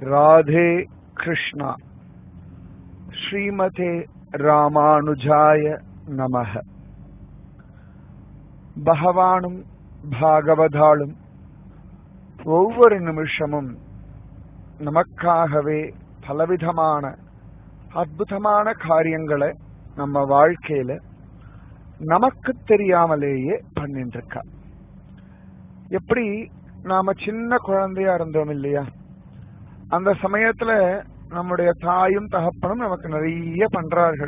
ராதே கிருஷ்ணா ஸ்ரீமதே ராமானுஜாய நமக பகவானும் பாகவதாளும் ஒவ்வொரு நிமிஷமும் நமக்காகவே பலவிதமான அற்புதமான காரியங்களை நம்ம வாழ்க்கையில நமக்கு தெரியாமலேயே பண்ணிட்டு இருக்கா எப்படி நாம சின்ன குழந்தையா இருந்தோம் இல்லையா அந்த சமயத்துல நம்முடைய தாயும் தகப்பனும் நமக்கு நிறைய பண்றார்கள்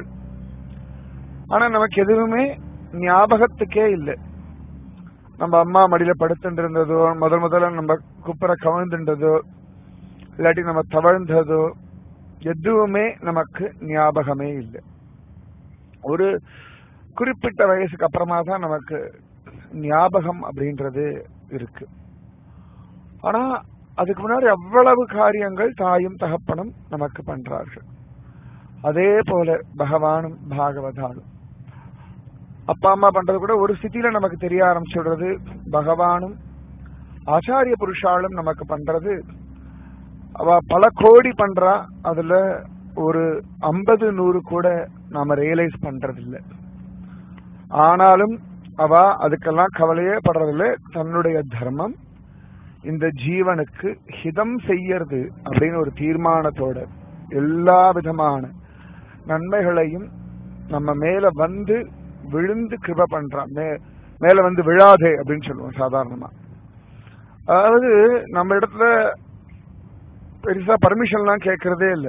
ஆனா நமக்கு எதுவுமே ஞாபகத்துக்கே இல்லை நம்ம அம்மா மடியில படுத்துட்டு இருந்ததோ முதல் முதல்ல நம்ம குப்புற கவிழ்ந்துன்றதோ இல்லாட்டி நம்ம தவழ்ந்ததோ எதுவுமே நமக்கு ஞாபகமே இல்லை ஒரு குறிப்பிட்ட வயசுக்கு அப்புறமா தான் நமக்கு ஞாபகம் அப்படின்றது இருக்கு ஆனா அதுக்கு முன்னாடி அவ்வளவு காரியங்கள் தாயும் தகப்பனும் நமக்கு பண்றார்கள் அதே போல பகவானும் பாகவதாலும் அப்பா அம்மா பண்றது கூட ஒரு ஸ்திதியில நமக்கு தெரிய ஆரம்பிச்சுடுறது பகவானும் ஆச்சாரிய புருஷாலும் நமக்கு பண்றது அவ பல கோடி பண்றா அதுல ஒரு ஐம்பது நூறு கூட நாம ரியலைஸ் பண்றது இல்லை ஆனாலும் அவ அதுக்கெல்லாம் கவலையே படுறதில்ல தன்னுடைய தர்மம் இந்த ஜீவனுக்கு ஹிதம் செய்யறது அப்படின்னு ஒரு தீர்மானத்தோட எல்லா விதமான நன்மைகளையும் நம்ம மேல வந்து விழுந்து கிருப பண்றான் மே மேல வந்து விழாதே அப்படின்னு சொல்லுவோம் சாதாரணமா அதாவது நம்ம இடத்துல பெருசா பர்மிஷன்லாம் கேட்கறதே இல்லை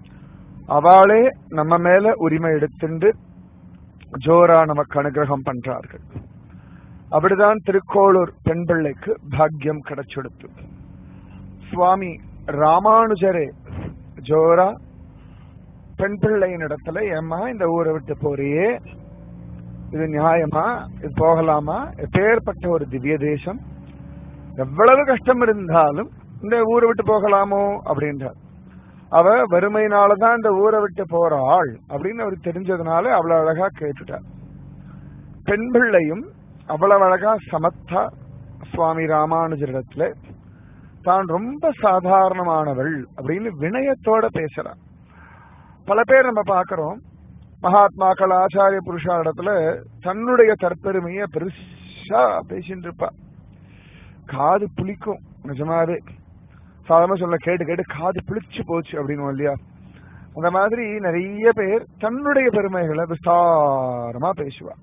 அவளே நம்ம மேல உரிமை எடுத்துண்டு ஜோரா நமக்கு அனுகிரகம் பண்றார்கள் அப்படிதான் திருக்கோளூர் பெண் பிள்ளைக்கு பாக்கியம் கிடைச்செடுத்து சுவாமி ராமானுஜரே ஜோரா பெண் பிள்ளையின் இடத்துல ஏமா இந்த ஊரை விட்டு போறியே இது நியாயமா இது போகலாமா எப்பேற்பட்ட ஒரு திவ்ய தேசம் எவ்வளவு கஷ்டம் இருந்தாலும் இந்த ஊரை விட்டு போகலாமோ அப்படின்றார் அவ வறுமையினாலதான் இந்த ஊரை விட்டு போறாள் அப்படின்னு அவருக்கு தெரிஞ்சதுனால அவ்வளவு அழகா கேட்டுட்டார் பெண் பிள்ளையும் அவ்வளவு அழகா சமத்தா சுவாமி ராமானுஜரிடத்துல தான் ரொம்ப சாதாரணமானவள் அப்படின்னு வினயத்தோட பேசுறான் பல பேர் நம்ம பாக்குறோம் மகாத்மாக்கள் ஆச்சாரிய புருஷா இடத்துல தன்னுடைய தற்பெருமைய பெருசா பேசிட்டு இருப்பா காது புளிக்கும் நிஜமாவே சாதாரண சொல்ல கேட்டு கேட்டு காது புளிச்சு போச்சு அப்படின்னு இல்லையா அந்த மாதிரி நிறைய பேர் தன்னுடைய பெருமைகளை விஸ்தாரமா பேசுவா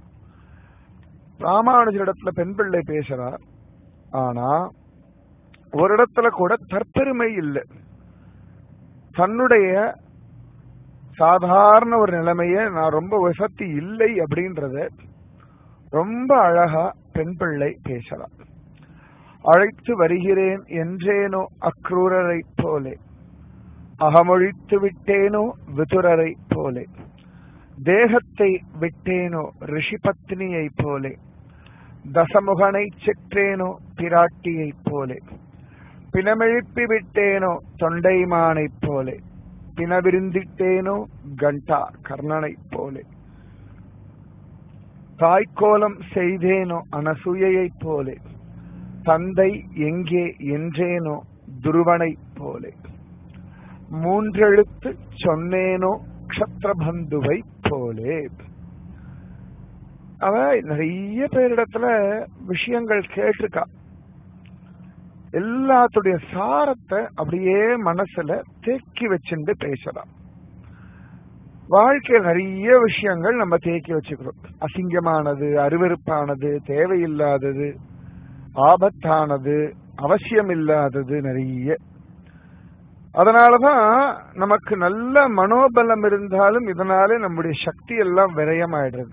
ராமானுஜர் இடத்துல பெண் பிள்ளை பேசுறா ஆனா ஒரு இடத்துல கூட தற்பெருமை இல்லை தன்னுடைய சாதாரண ஒரு நிலைமைய நான் ரொம்ப வசதி இல்லை அப்படின்றத ரொம்ப அழகா பெண் பிள்ளை பேசலாம் அழைத்து வருகிறேன் என்றேனோ அக்ரூரரை போலே அகமொழித்து விட்டேனோ விதுரரை போலே தேகத்தை விட்டேனோ ரிஷிபத்னியை போலே தசமுகனை செற்றேனோ பிராட்டியை போலே பிணமெழுப்பி விட்டேனோ தொண்டைமானைப் போலே பிணவிருந்திட்டேனோ கண்டா கர்ணனை போலே தாய்க்கோலம் செய்தேனோ அனசூயைப் போலே தந்தை எங்கே என்றேனோ துருவனை போலே மூன்றெழுத்து சொன்னேனோ க்ஷத்ரபந்துவை போலே அவ நிறைய பேரிடத்துல விஷயங்கள் கேட்டிருக்கா எல்லாத்துடைய சாரத்தை அப்படியே மனசுல தேக்கி வச்சுட்டு பேசலாம் வாழ்க்கையில் நிறைய விஷயங்கள் நம்ம தேக்கி வச்சுக்கிறோம் அசிங்கமானது அருவருப்பானது தேவையில்லாதது ஆபத்தானது அவசியம் இல்லாதது நிறைய அதனாலதான் நமக்கு நல்ல மனோபலம் இருந்தாலும் இதனாலே நம்முடைய சக்தி எல்லாம் விரயமாயிடுறது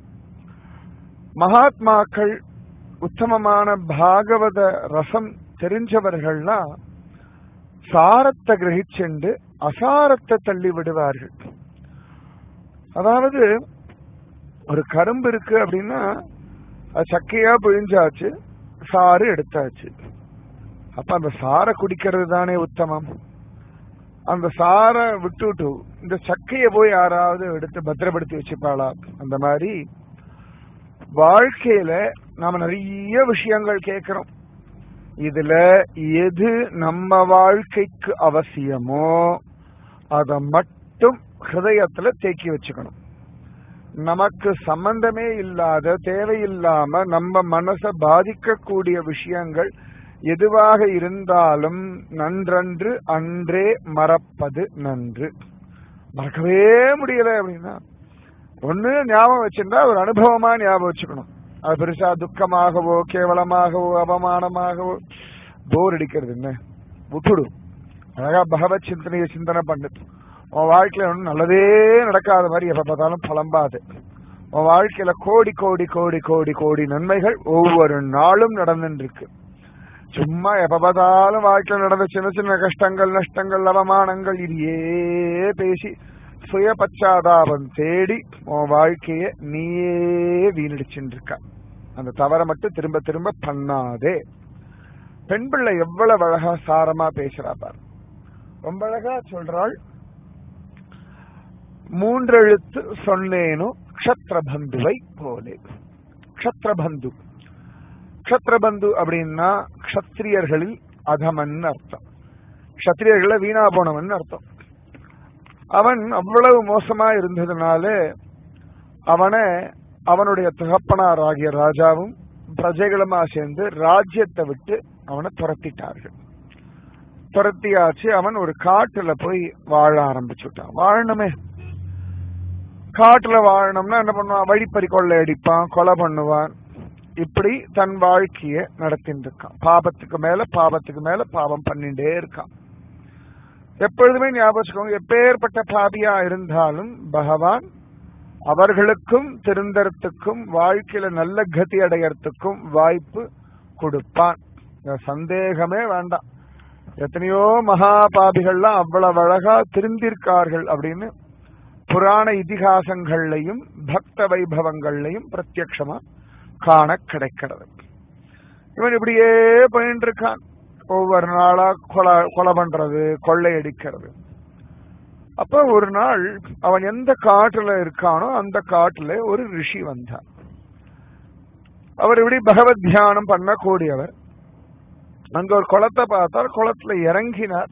மகாத்மாக்கள் உத்தமமான பாகவத ரசம் தெரிஞ்சவர்கள்னா சாரத்தை கிரகிச்சென்று அசாரத்தை தள்ளி விடுவார்கள் அதாவது ஒரு கரும்பு இருக்கு அப்படின்னா அது சக்கையா பிழிஞ்சாச்சு சாறு எடுத்தாச்சு அப்ப அந்த சாரை குடிக்கிறது தானே உத்தமம் அந்த சாரை விட்டுட்டு இந்த சக்கைய போய் யாராவது எடுத்து பத்திரப்படுத்தி வச்சுப்பாளா அந்த மாதிரி வாழ்க்கையில நாம நிறைய விஷயங்கள் கேட்கிறோம் இதுல எது நம்ம வாழ்க்கைக்கு அவசியமோ அத மட்டும் ஹிருதயத்துல தேக்கி வச்சுக்கணும் நமக்கு சம்பந்தமே இல்லாத தேவையில்லாம நம்ம மனச பாதிக்கக்கூடிய விஷயங்கள் எதுவாக இருந்தாலும் நன்றன்று அன்றே மறப்பது நன்று மறக்கவே முடியல அப்படின்னா ஒண்ணு ஞாபகம் வச்சிருந்தா ஒரு அனுபவமா ஞாபகம் வச்சுக்கணும் அது பெருசா துக்கமாகவோ கேவலமாகவோ அவமானமாகவோ போர் அடிக்கிறது என்ன விட்டுடும் அழகா பகவத் சிந்தனையை சிந்தனை பண்ணு உன் வாழ்க்கையில ஒன்றும் நல்லதே நடக்காத மாதிரி எப்ப பார்த்தாலும் புலம்பாது உன் வாழ்க்கையில கோடி கோடி கோடி கோடி கோடி நன்மைகள் ஒவ்வொரு நாளும் நடந்துட்டு இருக்கு சும்மா எப்ப பார்த்தாலும் வாழ்க்கையில நடந்த சின்ன சின்ன கஷ்டங்கள் நஷ்டங்கள் அவமானங்கள் இதையே பேசி சுய பச்சாதாபம் தேடி உன் வாழ்க்கைய நீயே வீணடிச்சுட்டு இருக்க அந்த தவறை மட்டும் திரும்ப திரும்ப பண்ணாதே பெண் பிள்ளை எவ்வளவு அழகா சாரமா பேசுறா பாரு ரொம்ப அழகா சொல்றாள் மூன்றெழுத்து சொன்னேனோ க்ஷத்ரபந்துவை போலே க்ஷத்ரபந்து க்ஷத்ரபந்து அப்படின்னா க்ஷத்ரியர்களில் அதமன் அர்த்தம் க்ஷத்ரியர்கள வீணா போனவன் அர்த்தம் அவன் அவ்வளவு மோசமா இருந்ததுனால அவனை அவனுடைய தகப்பனார் ஆகிய ராஜாவும் பிரஜைகளுமா சேர்ந்து ராஜ்யத்தை விட்டு அவனை துரத்திட்டார்கள் துரத்தியாச்சு அவன் ஒரு காட்டுல போய் வாழ ஆரம்பிச்சுட்டான் வாழணுமே காட்டுல வாழணும்னா என்ன பண்ணுவான் வழிப்பறி கொள்ளை அடிப்பான் கொலை பண்ணுவான் இப்படி தன் வாழ்க்கைய நடத்திட்டு இருக்கான் பாபத்துக்கு மேல பாபத்துக்கு மேல பாவம் பண்ணிட்டே இருக்கான் எப்பொழுதுமே ஞாபகம் வச்சுக்கோங்க எப்பேற்பட்ட பாபியா இருந்தாலும் பகவான் அவர்களுக்கும் திருந்தறத்துக்கும் வாழ்க்கையில நல்ல கதி அடையறதுக்கும் வாய்ப்பு கொடுப்பான் சந்தேகமே வேண்டாம் எத்தனையோ மகா பாபிகள்லாம் அவ்வளவு அழகா திருந்திருக்கார்கள் அப்படின்னு புராண இதிகாசங்கள்லையும் பக்த வைபவங்கள்லையும் பிரத்யக்ஷமா காண கிடைக்கிறது இவன் இப்படியே போயிட்டு இருக்கான் ஒவ்வொரு நாளா கொலை கொலை பண்றது கொள்ளையடிக்கிறது அப்ப ஒரு நாள் அவன் எந்த காட்டுல இருக்கானோ அந்த காட்டுல ஒரு ரிஷி வந்தார் அவர் இப்படி பகவத் தியானம் பண்ணக்கூடியவர் அங்க ஒரு குளத்தை பார்த்தார் குளத்துல இறங்கினார்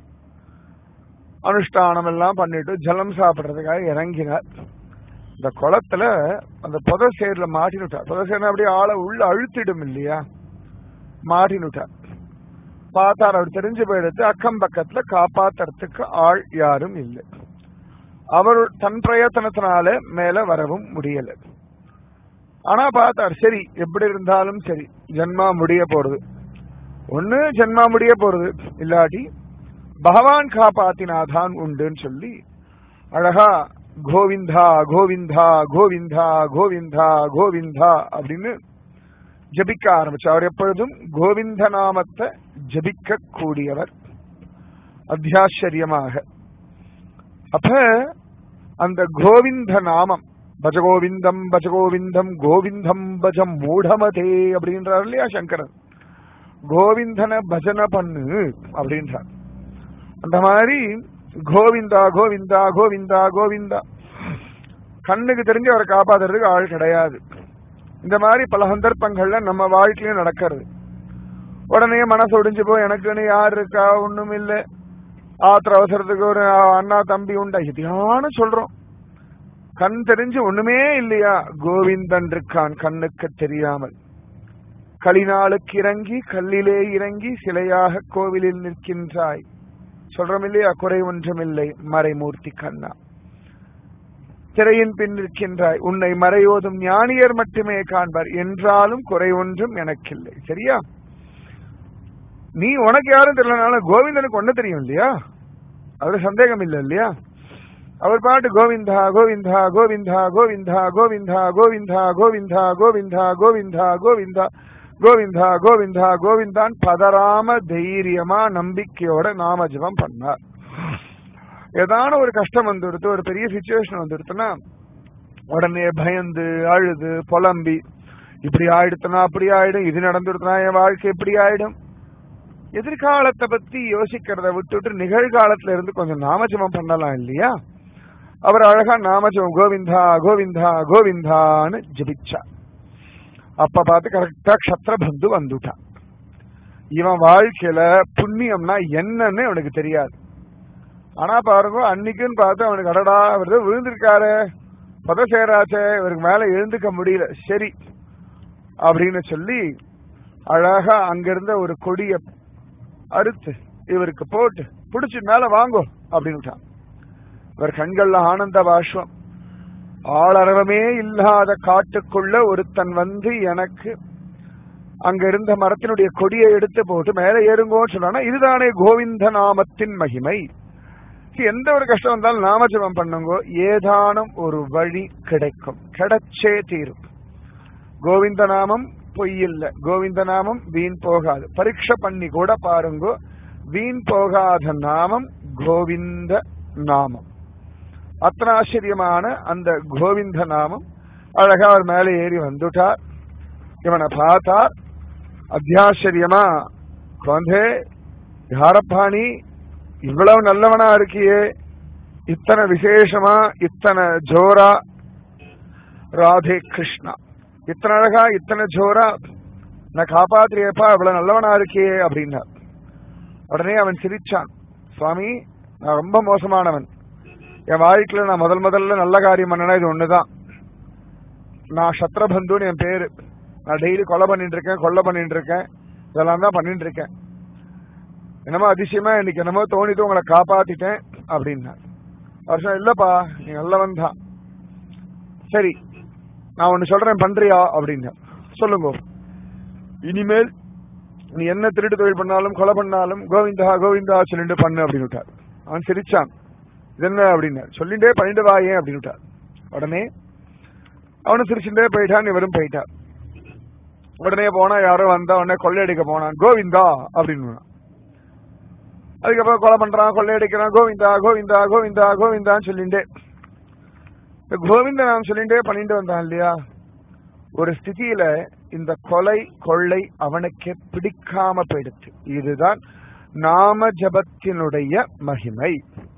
அனுஷ்டானம் எல்லாம் பண்ணிட்டு ஜலம் சாப்பிடுறதுக்காக இறங்கினார் இந்த குளத்துல அந்த புத சேர்ல மாட்டினுட்டார் புத சேர்ல அப்படியே ஆளை உள்ள அழுத்திடும் இல்லையா மாட்டினுட்டார் பார்த்தார் அவர் தெரிஞ்சு போயிடுத்து அக்கம் பக்கத்துல காப்பாத்துறதுக்கு ஆள் யாரும் இல்லை அவர் தன் பிரயத்தனத்தினால மேல வரவும் முடியல ஆனா பார்த்தார் சரி எப்படி இருந்தாலும் சரி ஜென்மா முடிய போறது ஒண்ணு ஜென்மா முடிய போறது இல்லாட்டி பகவான் காப்பாத்தினாதான் உண்டுன்னு சொல்லி அழகா கோவிந்தா கோவிந்தா கோவிந்தா கோவிந்தா கோவிந்தா அப்படின்னு ஜபிக்க ஆரம்பிச்சு அவர் எப்பொழுதும் கோவிந்த நாமத்தை ஜபிக்க கூடியவர் அத்தியாச்சரியமாக அப்ப அந்த கோவிந்த நாமம் பஜகோவிந்தம் பஜகோவிந்தம் கோவிந்தம் பஜம் மூடமதே அப்படின்றார் இல்லையா சங்கரன் கோவிந்தன பஜனை பண்ணு அப்படின்றார் அந்த மாதிரி கோவிந்தா கோவிந்தா கோவிந்தா கோவிந்தா கண்ணுக்கு தெரிஞ்சு அவரை காப்பாத்துறதுக்கு ஆள் கிடையாது இந்த மாதிரி பல சந்தர்ப்பங்கள்ல நம்ம வாழ்க்கையிலும் நடக்கிறது உடனே மனசு ஒடிஞ்சு போய் எனக்குன்னு யார் இருக்கா ஒண்ணும் இல்ல ஆத்திர அவசரத்துக்கு ஒரு அண்ணா தம்பி உண்டா இதையான சொல்றோம் கண் தெரிஞ்சு ஒண்ணுமே இல்லையா கோவிந்தன் இருக்கான் கண்ணுக்கு தெரியாமல் களிநாளுக்கு இறங்கி கல்லிலே இறங்கி சிலையாக கோவிலில் நிற்கின்றாய் சொல்றோம் இல்லையா குறை ஒன்றுமில்லை மறைமூர்த்தி கண்ணா திரையின் பின் நிற்கின்றாய் உன்னை மறையோதும் ஞானியர் மட்டுமே காண்பார் என்றாலும் குறை ஒன்றும் எனக்கில்லை சரியா நீ உனக்கு யாரும் தெரியலனாலும் கோவிந்தனுக்கு ஒண்ணு தெரியும் இல்லையா அவரு சந்தேகம் இல்லை இல்லையா அவர் பாட்டு கோவிந்தா கோவிந்தா கோவிந்தா கோவிந்தா கோவிந்தா கோவிந்தா கோவிந்தா கோவிந்தா கோவிந்தா கோவிந்தா கோவிந்தா கோவிந்தா கோவிந்தான் பதறாம தைரியமா நம்பிக்கையோட நாம ஜபம் பண்ணார் ஏதான ஒரு கஷ்டம் வந்துடுத்து ஒரு பெரிய சுச்சுவேஷன் வந்துடுத்துன்னா உடனே பயந்து அழுது புலம்பி இப்படி ஆயிடுத்துனா அப்படி ஆயிடும் இது நடந்துடுத்துனா என் வாழ்க்கை எப்படி ஆயிடும் எதிர்காலத்தை பத்தி யோசிக்கிறத விட்டுட்டு நிகழ்காலத்துல இருந்து கொஞ்சம் நாமஜபம் பண்ணலாம் இல்லையா அவர் அழகா நாமஜபம் கோவிந்தா கோவிந்தா கோவிந்தான்னு ஜபிச்சா அப்ப பார்த்து கரெக்டா க்ஷத்ரபந்து வந்துட்டான் இவன் வாழ்க்கையில புண்ணியம்னா என்னன்னு அவனுக்கு தெரியாது ஆனா பாருங்க அன்னைக்குன்னு பார்த்து அவனுக்கு அடடா அவர் விழுந்திருக்காரு பத சேராச்சே இவருக்கு மேல எழுந்துக்க முடியல சரி அப்படின்னு சொல்லி அழகா அங்கிருந்த ஒரு கொடிய அறுத்து இவருக்கு போட்டு பிடிச்சு மேல வாங்கோ அப்படின்னு இவர் கண்கள்ல ஆனந்த பாஷ்வம் ஆளரவமே இல்லாத காட்டுக்குள்ள ஒருத்தன் வந்து எனக்கு அங்க இருந்த மரத்தினுடைய கொடியை எடுத்து போட்டு மேல ஏறுங்கோன்னு சொன்னா இதுதானே கோவிந்த நாமத்தின் மகிமை எந்த ஒரு கஷ்டம் வந்தாலும் நாமஜபம் பண்ணுங்க ஏதானும் ஒரு வழி கிடைக்கும் கிடைச்சே தீரும் கோவிந்த நாமம் பொய் இல்ல கோவிந்த நாமம் வீண் போகாது பரீட்சை பண்ணி கூட பாருங்க வீண் போகாத நாமம் கோவிந்த நாமம் அத்தனை ஆச்சரியமான அந்த கோவிந்த நாமம் அழகா அவர் மேலே ஏறி வந்துட்டார் இவனை பார்த்தார் அத்தியாச்சரியமா குழந்தை யாரப்பாணி இவ்வளவு நல்லவனா இருக்கியே இத்தனை விசேஷமா இத்தனை ஜோரா ராதே கிருஷ்ணா இத்தனை அழகா இத்தனை ஜோரா நான் காப்பாத்திரியப்பா இவ்வளவு நல்லவனா இருக்கியே அப்படின்னா உடனே அவன் சிரிச்சான் சுவாமி நான் ரொம்ப மோசமானவன் என் வாழ்க்கையில நான் முதல் முதல்ல நல்ல காரியம் பண்ணனா இது ஒண்ணுதான் நான் சத்ரபந்துன்னு என் பேரு நான் டெய்லி கொலை பண்ணிட்டு இருக்கேன் கொலை பண்ணிட்டு இருக்கேன் இதெல்லாம் தான் பண்ணிட்டு இருக்கேன் என்னமோ அதிசயமா இன்னைக்கு என்னமோ தோணிட்டு உங்களை காப்பாத்திட்டேன் அப்படின்னா வருஷம் இல்லப்பா நீ நல்லவன் தான் சரி நான் ஒன்னு சொல்றேன் பண்றியா அப்படின்னா சொல்லுங்க இனிமேல் நீ என்ன திருட்டு தொழில் பண்ணாலும் கொலை பண்ணாலும் கோவிந்தா கோவிந்தா சொல்லிட்டு பண்ணு அப்படின்னு விட்டார் அவன் சிரிச்சான் இது என்ன அப்படின்னு சொல்லிட்டே பண்ணிட்டு வா ஏன் அப்படின்னு விட்டார் உடனே அவனும் சிரிச்சுட்டே போயிட்டான் இவரும் போயிட்டார் உடனே போனா யாரோ வந்தா உடனே கொள்ளையடிக்க போனான் கோவிந்தா அப்படின்னு அதுக்கப்புறம் கொலை பண்றான் கொள்ளையடிக்கிறான் கோவிந்தா கோவிந்தா கோவிந்தா கோவிந்தான்னு சொல்லிண்டே இந்த கோவிந்த நாம் சொல்லிண்டே பண்ணிட்டு வந்தான் இல்லையா ஒரு ஸ்திதியில இந்த கொலை கொள்ளை அவனுக்கு பிடிக்காம போயிடுச்சு இதுதான் நாம ஜபத்தினுடைய மகிமை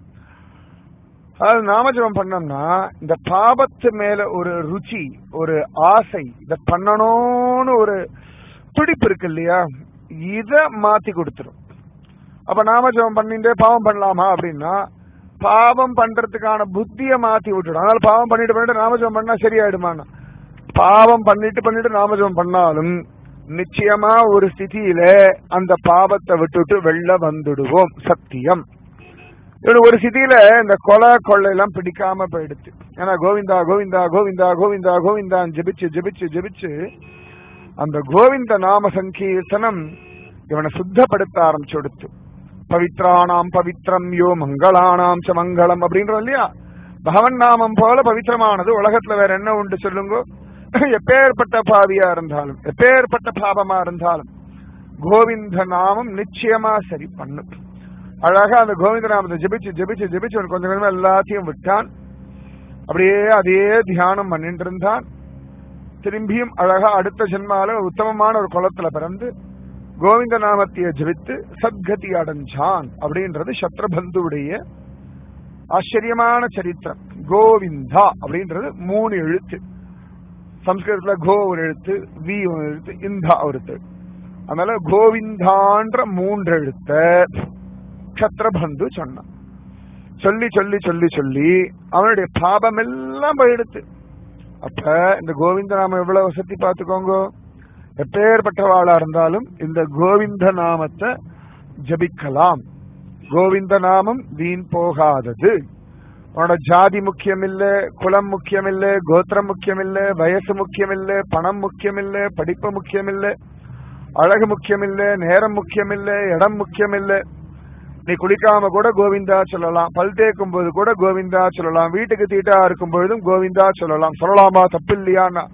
அதாவது நாமஜபம் பண்ணோம்னா இந்த பாபத்து மேல ஒரு ருச்சி ஒரு ஆசை இத பண்ணணும்னு ஒரு துடிப்பு இருக்கு இல்லையா இத மாத்தி கொடுத்துரும் அப்ப நாமஜபம் பண்ணிட்டே பாவம் பண்ணலாமா அப்படின்னா பாவம் பண்றதுக்கான புத்திய மாத்தி விட்டுடும் அதனால பாவம் பண்ணிட்டு பண்ணிட்டு நாமஜபம் பண்ணா சரியாயிடுமான்னா பாவம் பண்ணிட்டு பண்ணிட்டு நாமஜபம் பண்ணாலும் நிச்சயமா ஒரு ஸ்திதியில அந்த பாவத்தை விட்டுட்டு வெளில வந்துடுவோம் சத்தியம் இவனுக்கு ஒரு சிதியில இந்த கொலை கொள்ளை எல்லாம் பிடிக்காம போயிடுச்சு ஏன்னா கோவிந்தா கோவிந்தா கோவிந்தா கோவிந்தா கோவிந்தான் ஜெபிச்சு ஜெபிச்சு ஜெபிச்சு அந்த கோவிந்த நாம சங்கீர்த்தனம் இவனை சுத்தப்படுத்த ஆரம்பிச்சுடுத்து பவித்ராணாம் பவித்ரம் யோ மங்களானாம் ச மங்களம் அப்படின்றோம் இல்லையா பகவன் நாமம் போல பவித்திரமானது உலகத்துல வேற என்ன உண்டு சொல்லுங்க எப்பேற்பட்ட பாவியா இருந்தாலும் எப்பேற்பட்ட பாபமா இருந்தாலும் கோவிந்த நாமம் நிச்சயமா சரி பண்ணும் அழகா அந்த கோவிந்த நாமத்தை ஜெபிச்சு ஜெபிச்சு ஜெபிச்சு அவன் கொஞ்சம் கொஞ்சமா எல்லாத்தையும் விட்டான் அப்படியே அதே தியானம் பண்ணிட்டு இருந்தான் திரும்பியும் அழகா அடுத்த ஜென்மால உத்தமமான ஒரு குளத்துல பிறந்து கோவிந்த நாமத்தைய ஜெபித்து சத்கதி அடைஞ்சான் அப்படின்றது சத்ரபந்துடைய ஆச்சரியமான சரித்திரம் கோவிந்தா அப்படின்றது மூணு எழுத்து சம்ஸ்கிருதத்துல கோ ஒரு எழுத்து வி ஒரு எழுத்து இந்தா ஒரு எழுத்து அதனால கோவிந்தான்ற மூன்று எழுத்த சத்ரபந்து சொன்னான் சொல்லி சொல்லி சொல்லி சொல்லி அவனுடைய பாபம் எல்லாம் போயிடுத்து அப்ப இந்த கோவிந்த நாமம் எவ்வளவு வசதி பார்த்துக்கோங்க எப்பேற்பட்டவாளா இருந்தாலும் இந்த கோவிந்த நாமத்தை ஜபிக்கலாம் கோவிந்த நாமம் வீண் போகாதது உன்னோட ஜாதி முக்கியம் இல்ல குலம் முக்கியம் இல்ல கோத்திரம் முக்கியம் இல்ல வயசு முக்கியம் இல்ல பணம் முக்கியம் இல்ல படிப்பு முக்கியம் இல்ல அழகு முக்கியம் இல்ல நேரம் முக்கியம் இல்ல இடம் முக்கியம் இல்ல நீ குளிக்காம கூட கோவிந்தா சொல்லலாம் பல் தேய்க்கும் போது கூட கோவிந்தா சொல்லலாம் வீட்டுக்கு தீட்டா இருக்கும் பொழுதும் கோவிந்தா சொல்லலாம் சொல்லலாமா தப்பு இல்லையான்னா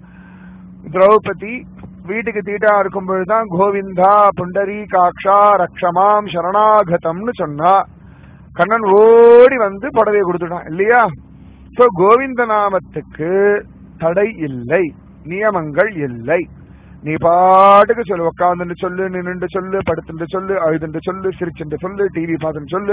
திரௌபதி வீட்டுக்கு தீட்டா இருக்கும் பொழுதுதான் கோவிந்தா புண்டரி காக்ஷா ரக்ஷமாம் சரணாகதம்னு சொன்னா கண்ணன் ஓடி வந்து புடவையை கொடுத்துட்டான் இல்லையா சோ கோவிந்த நாமத்துக்கு தடை இல்லை நியமங்கள் இல்லை நீ பாட்டுக்கு சொல்லு உட்காந்துட்டு சொல்லு நின்னுட்டு சொல்லு படுத்துட்டு சொல்லு அழுதுட்டு சொல்லு சிரிச்சுட்டு சொல்லு டிவி பார்த்துட்டு சொல்லு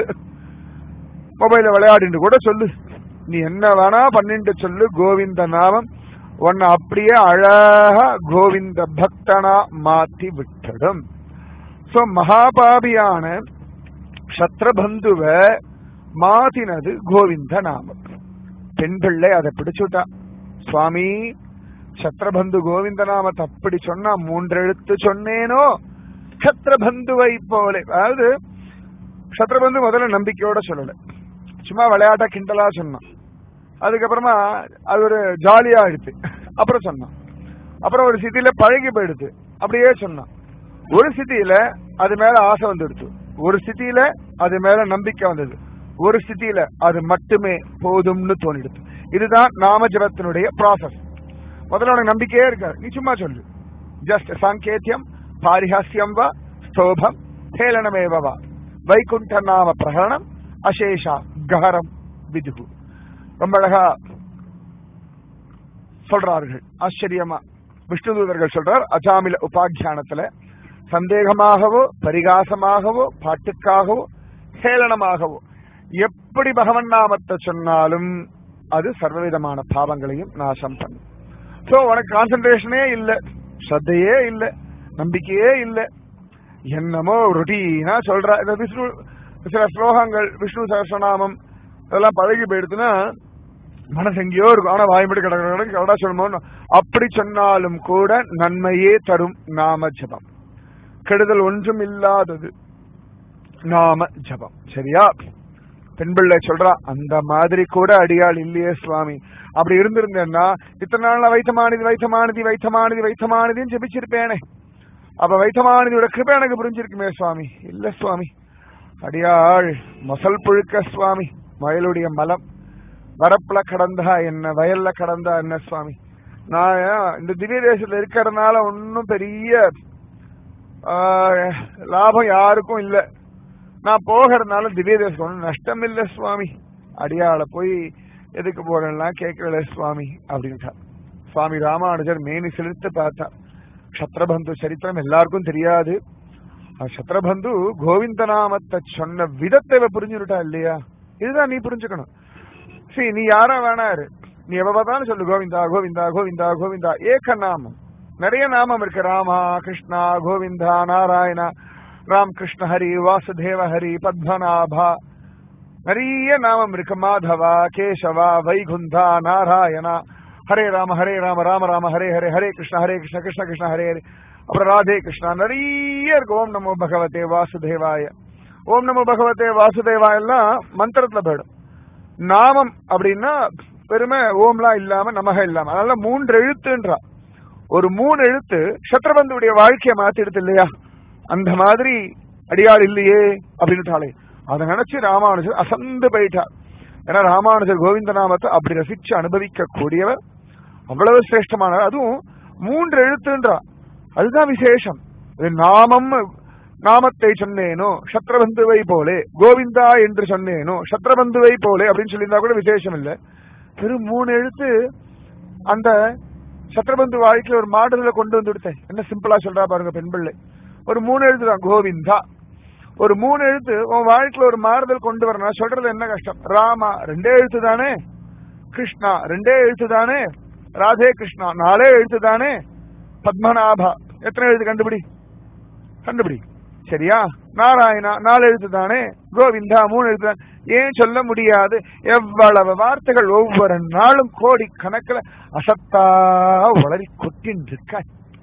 மொபைல விளையாடிட்டு கூட சொல்லு நீ என்ன வேணா பண்ணிட்டு சொல்லு கோவிந்த நாமம் உன்னை அப்படியே அழகா கோவிந்த பக்தனா மாத்தி விட்டுடும் சோ மகாபாபியான சத்ரபந்துவ மாத்தினது கோவிந்த நாமம் பெண் பிள்ளை அதை பிடிச்சுட்டா சுவாமி சத்ரபந்து கோவிந்த நாமத்தை அப்படி சொன்னா மூன்றெழுத்து சொன்னேனோ சத்ரபந்துவை போல அதாவது சத்ரபந்து முதல்ல நம்பிக்கையோட சொல்லல சும்மா விளையாட்டா கிண்டலா சொன்னான் அதுக்கப்புறமா அது ஒரு ஜாலியா எடுத்து அப்புறம் சொன்னான் அப்புறம் ஒரு சிட்டியில பழகி போயிடுது அப்படியே சொன்னான் ஒரு சிட்டியில அது மேல ஆசை வந்துடுச்சு ஒரு சிட்டியில அது மேல நம்பிக்கை வந்தது ஒரு ஸ்திதியில அது மட்டுமே போதும்னு தோணிடுது இதுதான் நாம ஜபத்தினுடைய ப்ராசஸ் முதல்ல உனக்கு நம்பிக்கையே இருக்காது நீ சும்மா சொல்லு ஜஸ்ட் சாங்கேத்தியம் பாரிஹாஸ்யம் வா ஸ்தோபம் ஹேளனமேவ வா வைகுண்ட நாம பிரகரணம் அசேஷா கஹரம் விதுகு ரொம்ப அழகா சொல்றார்கள் ஆச்சரியமா விஷ்ணுதூதர்கள் சொல்றார் அஜாமில உபாக்கியானத்துல சந்தேகமாகவோ பரிகாசமாகவோ பாட்டுக்காகவோ ஹேளனமாகவோ எப்படி பகவன் நாமத்தை சொன்னாலும் அது சர்வவிதமான பாவங்களையும் நாசம் பண்ணும் சோ உனக்கு கான்சென்ட்ரேஷனே இல்ல ஸ்ரத்தையே இல்ல நம்பிக்கையே இல்ல என்னமோ ரொட்டீனா சொல்ற இந்த விஷ்ணு சில ஸ்லோகங்கள் விஷ்ணு சகசிரநாமம் இதெல்லாம் பழகி போயிடுதுன்னா மனசு எங்கேயோ இருக்கும் ஆனா வாய்மடி கடை கடா சொல்லணும் அப்படி சொன்னாலும் கூட நன்மையே தரும் நாம ஜபம் கெடுதல் ஒன்றும் இல்லாதது நாம ஜபம் சரியா பெண் பிள்ளை சொல்றா அந்த மாதிரி கூட அடியாள் இல்லையே சுவாமி அப்படி இருந்திருந்தேன்னா இத்தனை நாள் வைத்தமானதி வைத்தமானதி வைத்தமானதி வைத்தமானதின்னு ஜெபிச்சிருப்பேனே அப்ப வைத்தமானதியோட கிருபை எனக்கு புரிஞ்சிருக்குமே சுவாமி இல்ல சுவாமி அடியாள் மசல் புழுக்க சுவாமி வயலுடைய மலம் வரப்புல கடந்தா என்ன வயல்ல கடந்தா என்ன சுவாமி நான் இந்த திவ்ய தேசத்துல இருக்கிறதுனால ஒன்னும் பெரிய லாபம் யாருக்கும் இல்ல நான் போகிறதுனால திவ்ய தேசம் ஒன்றும் நஷ்டம் இல்ல சுவாமி அடியாள போய் எதுக்கு போறேன்லாம் கேட்கல சுவாமி அப்படின்ட்டா சுவாமி ராமானுஜர் மேனி செலுத்து பார்த்தா சத்ரபந்து சரித்திரம் எல்லாருக்கும் தெரியாது சத்ரபந்து கோவிந்த நாமத்தை சொன்ன விதத்தை புரிஞ்சுட்டா இல்லையா இதுதான் நீ புரிஞ்சுக்கணும் சரி நீ யாரா வேணாரு நீ எவ்வளவு பார்த்தாலும் சொல்லு கோவிந்தா கோவிந்தா கோவிந்தா கோவிந்தா ஏக நாமம் நிறைய நாமம் இருக்கு ராமா கிருஷ்ணா கோவிந்தா நாராயணா ராம் கிருஷ்ண ஹரி வாசுதேவ ஹரி பத்மநாபா நிறைய நாமம் இருக்கு மாதவா கேசவா வைகுந்தா நாராயணா ஹரே ராம ஹரே ராம ராம ராம ஹரே ஹரே ஹரே கிருஷ்ண ஹரே கிருஷ்ண கிருஷ்ண கிருஷ்ண ஹரே ஹரே அப்புறம் ராதே கிருஷ்ணா நிறைய இருக்கு ஓம் நமோ பகவதே வாசுதேவாய ஓம் நமோ பகவதே வாசுதேவாய எல்லாம் மந்திரத்துல போயிடும் நாமம் அப்படின்னா பெருமை ஓம்லாம் இல்லாம நமக இல்லாம அதனால மூன்று எழுத்துன்றா ஒரு மூணு எழுத்து சத்ரபந்துடைய வாழ்க்கையை மாத்திடுது இல்லையா அந்த மாதிரி அடியாள் இல்லையே அப்படின்ட்டாலே அதை நினைச்சு ராமானுஜர் அசந்து போயிட்டார் ஏன்னா ராமானுஜர் கோவிந்த நாமத்தை அப்படி ரசிச்சு அனுபவிக்க கூடியவர் அவ்வளவு சிரேஷ்டமானவர் அதுவும் மூன்று எழுத்துன்றா அதுதான் விசேஷம் இது நாமம் நாமத்தை சொன்னேனோ சத்ரபந்துவை போலே கோவிந்தா என்று சொன்னேனோ சத்ரபந்துவை போலே அப்படின்னு சொல்லியிருந்தா கூட விசேஷம் இல்ல வெறும் மூணு எழுத்து அந்த சத்ரபந்து வாழ்க்கையில ஒரு மாடுதலை கொண்டு வந்து விடுத்தேன் என்ன சிம்பிளா சொல்றா பாருங்க பெண் பிள்ளை ஒரு மூணு எழுத்து தான் கோவிந்தா ஒரு மூணு எழுத்து உன் வாழ்க்கையில ஒரு மாறுதல் கொண்டு வரணும் சொல்றது என்ன கஷ்டம் ராமா ரெண்டே எழுத்து தானே கிருஷ்ணா ரெண்டே எழுத்து தானே ராதே கிருஷ்ணா நாலே எழுத்து தானே பத்மநாபா எத்தனை எழுத்து கண்டுபிடி கண்டுபிடி சரியா நாராயணா நாலு எழுத்து தானே கோவிந்தா மூணு எழுத்து தான் ஏன் சொல்ல முடியாது எவ்வளவு வார்த்தைகள் ஒவ்வொரு நாளும் கோடி கணக்கில் அசத்தா உளறி கொட்டின்னு இருக்க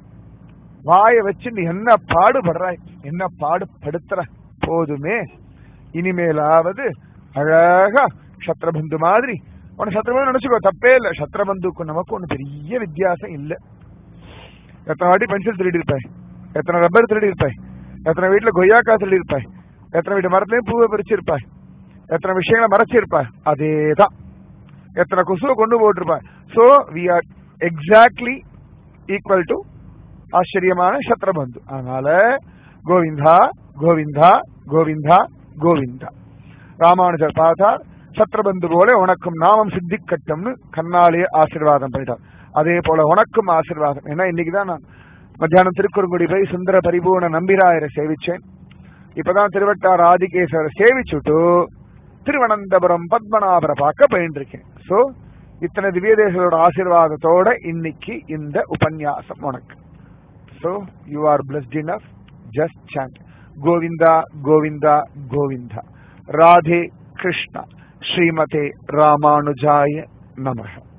வாய வச்சு நீ என்ன பாடுபடுறாய் என்ன பாடுபடுத்துற போதுமே இனிமேலாவது அழகா சத்ரபந்து மாதிரி உன சத்ரபந்து நினைச்சுக்கோ தப்பே இல்ல சத்ரபந்துக்கும் நமக்கு ஒண்ணு பெரிய வித்தியாசம் இல்ல எத்தனை வாட்டி பென்சில் திருடி இருப்பாய் எத்தனை ரப்பர் திருடி இருப்பாய் எத்தனை வீட்டுல கொய்யாக்கா திருடி இருப்பாய் எத்தனை வீட்டு மரத்துலயும் பூவை பறிச்சிருப்பாய் எத்தனை விஷயங்களை மறைச்சிருப்பாய் அதேதான் எத்தனை கொசுவை கொண்டு போட்டிருப்பாய் so we are exactly equal to ஆச்சரியமான சத்ரபந்து அதனால கோவிந்தா கோவிந்தா கோவிந்தா கோவிந்தா ராமானுஜர் பார்த்தார் சத்ரபந்து போல உனக்கும் நாமம் சித்திக்கட்டும்னு கண்ணாலேயே ஆசீர்வாதம் பண்ணிட்டார் அதே போல உனக்கும் ஆசீர்வாதம் ஏன்னா இன்னைக்குதான் நான் மத்தியானம் திருக்குறுங்குடி போய் சுந்தர பரிபூர்ண நம்பிராயரை சேவிச்சேன் இப்பதான் திருவட்டார் ஆதிகேஸ்வரரை சேவிச்சுட்டு திருவனந்தபுரம் பத்மநாபரை பார்க்க போயிட்டு சோ இத்தனை திவ்யதேசரோட ஆசீர்வாதத்தோட இன்னைக்கு இந்த உபன்யாசம் உனக்கு So you are blessed enough. Just chant. Govinda Govinda Govinda Radhe Krishna ஸ்ரீமதே ராமானுஜாய நமக